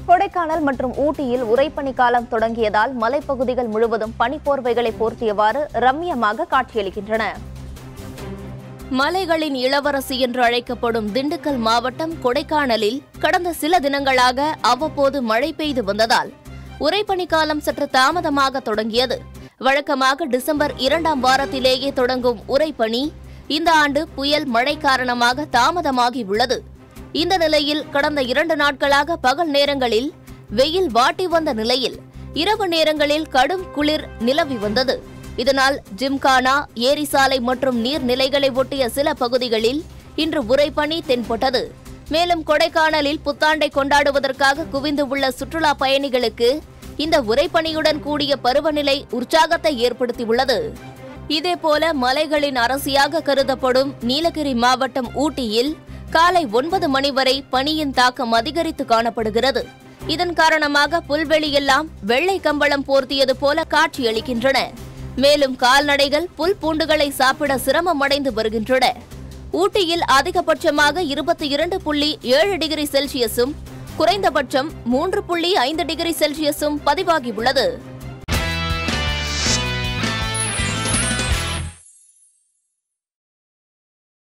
கொடைக்கானல் மற்றும் ஊட்டியில் உறைபனி காலம் தொடங்கியதால் மலைப்பகுதிகள் முழுவதும் பனிப்போர்வைகளை போர்த்தியவாறு ரம்மியமாக காட்சியளிக்கின்றன மலைகளின் இளவரசி என்று அழைக்கப்படும் திண்டுக்கல் மாவட்டம் கொடைக்கானலில் கடந்த சில தினங்களாக அவ்வப்போது மழை பெய்து வந்ததால் உறைபனிக்காலம் சற்று தாமதமாக தொடங்கியது வழக்கமாக டிசம்பர் இரண்டாம் வாரத்திலேயே தொடங்கும் உறைபனி இந்த ஆண்டு புயல் மழை காரணமாக தாமதமாகி உள்ளது இந்த நிலையில் கடந்த இரண்டு நாட்களாக பகல் நேரங்களில் வெயில் வாட்டி வந்த நிலையில் இரவு நேரங்களில் கடும் குளிர் நிலவி வந்தது இதனால் ஜிம்கானா ஏரிசாலை மற்றும் நீர்நிலைகளை ஒட்டிய சில பகுதிகளில் இன்று உறைபனி தென்பட்டது மேலும் கொடைக்கானலில் புத்தாண்டை கொண்டாடுவதற்காக குவிந்து உள்ள சுற்றுலா பயணிகளுக்கு இந்த உறைபனியுடன் கூடிய பருவநிலை உற்சாகத்தை ஏற்படுத்தியுள்ளது இதேபோல மலைகளின் அரசியாக கருதப்படும் நீலகிரி மாவட்டம் ஊட்டியில் காலை ஒன்பது மணி வரை பனியின் தாக்கம் அதிகரித்து காணப்படுகிறது இதன் காரணமாக புல்வெளியெல்லாம் வெள்ளை கம்பளம் போர்த்தியது போல காட்சியளிக்கின்றன மேலும் கால்நடைகள் புல் பூண்டுகளை சாப்பிட சிரமமடைந்து வருகின்றன ஊட்டியில் அதிகபட்சமாக இருபத்தி இரண்டு புள்ளி ஏழு டிகிரி செல்சியஸும் குறைந்தபட்சம் மூன்று புள்ளி ஐந்து டிகிரி செல்சியஸும் பதிவாகியுள்ளது